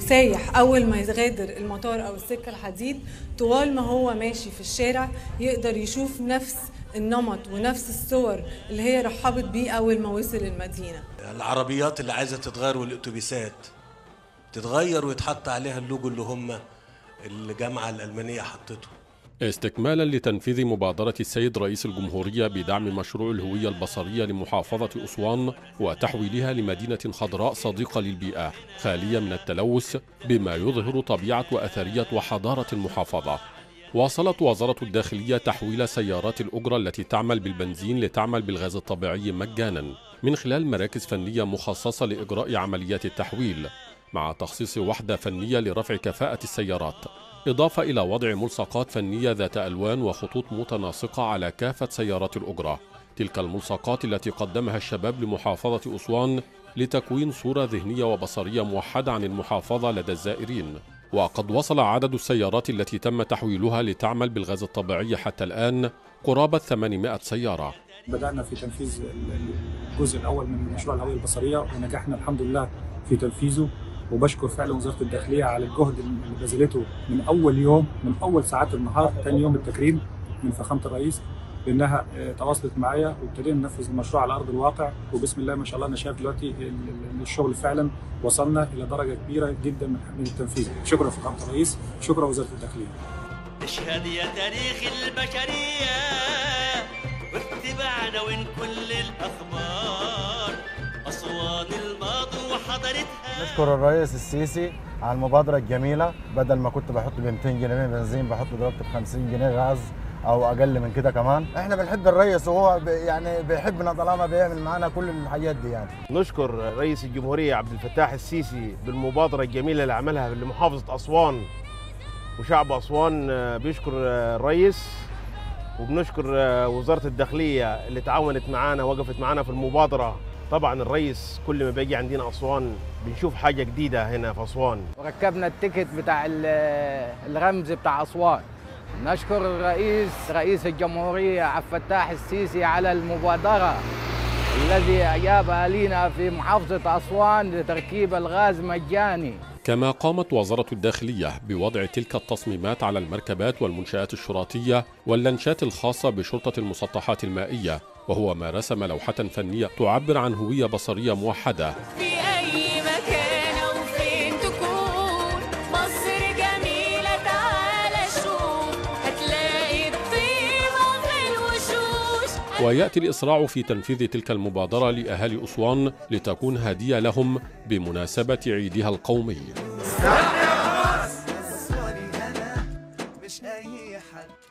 سايح اول ما يغادر المطار او السكه الحديد طوال ما هو ماشي في الشارع يقدر يشوف نفس النمط ونفس الصور اللي هي رحبت بيه اول ما وصل المدينه العربيات اللي عايزه تتغير والاتوبيسات تتغير ويتحط عليها اللوجو اللي هم الجامعه الالمانيه حطته استكمالا لتنفيذ مبادرة السيد رئيس الجمهورية بدعم مشروع الهوية البصرية لمحافظة أسوان وتحويلها لمدينة خضراء صديقة للبيئة خالية من التلوث بما يظهر طبيعة وأثرية وحضارة المحافظة واصلت وزارة الداخلية تحويل سيارات الأجرة التي تعمل بالبنزين لتعمل بالغاز الطبيعي مجانا من خلال مراكز فنية مخصصة لإجراء عمليات التحويل مع تخصيص وحدة فنية لرفع كفاءة السيارات إضافة إلى وضع ملصقات فنية ذات ألوان وخطوط متناسقة على كافة سيارات الأجرة تلك الملصقات التي قدمها الشباب لمحافظة أسوان لتكوين صورة ذهنية وبصرية موحدة عن المحافظة لدى الزائرين وقد وصل عدد السيارات التي تم تحويلها لتعمل بالغاز الطبيعي حتى الآن قرابة 800 سيارة بدأنا في تنفيذ الجزء الأول من مشروع الهوية البصرية ونجحنا الحمد لله في تنفيذه وبشكر فعلا وزاره الداخليه على الجهد اللي بذلته من اول يوم من اول ساعات النهار ثاني يوم التكريم من فخامه الرئيس بانها تواصلت معايا وابتدينا ننفذ المشروع على ارض الواقع وبسم الله ما شاء الله انا شايف دلوقتي الشغل فعلا وصلنا الى درجه كبيره جدا من التنفيذ شكرا فخامه الرئيس شكرا وزاره الداخليه اشهد يا تاريخ البشريه واتبعنا وين كل الاخبار اسوان الماضي وحضرتها نشكر الرئيس السيسي على المبادرة الجميلة بدل ما كنت بحط ب 200 جنيه بنزين بحط دلوقتي ب 50 جنيه غاز او اقل من كده كمان احنا بنحب الرئيس وهو يعني بيحبنا طالما بيعمل معانا كل الحاجات دي يعني نشكر رئيس الجمهورية عبد الفتاح السيسي بالمبادرة الجميلة اللي عملها لمحافظة أسوان وشعب أسوان بيشكر الرئيس وبنشكر وزارة الداخلية اللي تعاونت معانا وقفت معانا في المبادرة طبعا الرئيس كل ما بيجي عندنا اسوان بنشوف حاجه جديده هنا في اسوان وركبنا التيكت بتاع الرمز بتاع اسوان نشكر الرئيس رئيس الجمهوريه عبد الفتاح السيسي على المبادره الذي اجابها لنا في محافظه اسوان لتركيب الغاز مجاني كما قامت وزارة الداخلية بوضع تلك التصميمات على المركبات والمنشآت الشرطية واللانشات الخاصة بشرطة المسطحات المائية وهو ما رسم لوحة فنية تعبر عن هوية بصرية موحدة في أي مكان أو فين تكون مصر جميلة تعالى شوف هتلاقي الطيبة في الوشوش ويأتي الإسراع في تنفيذ تلك المبادرة لأهالي أسوان لتكون هدية لهم بمناسبة عيدها القومي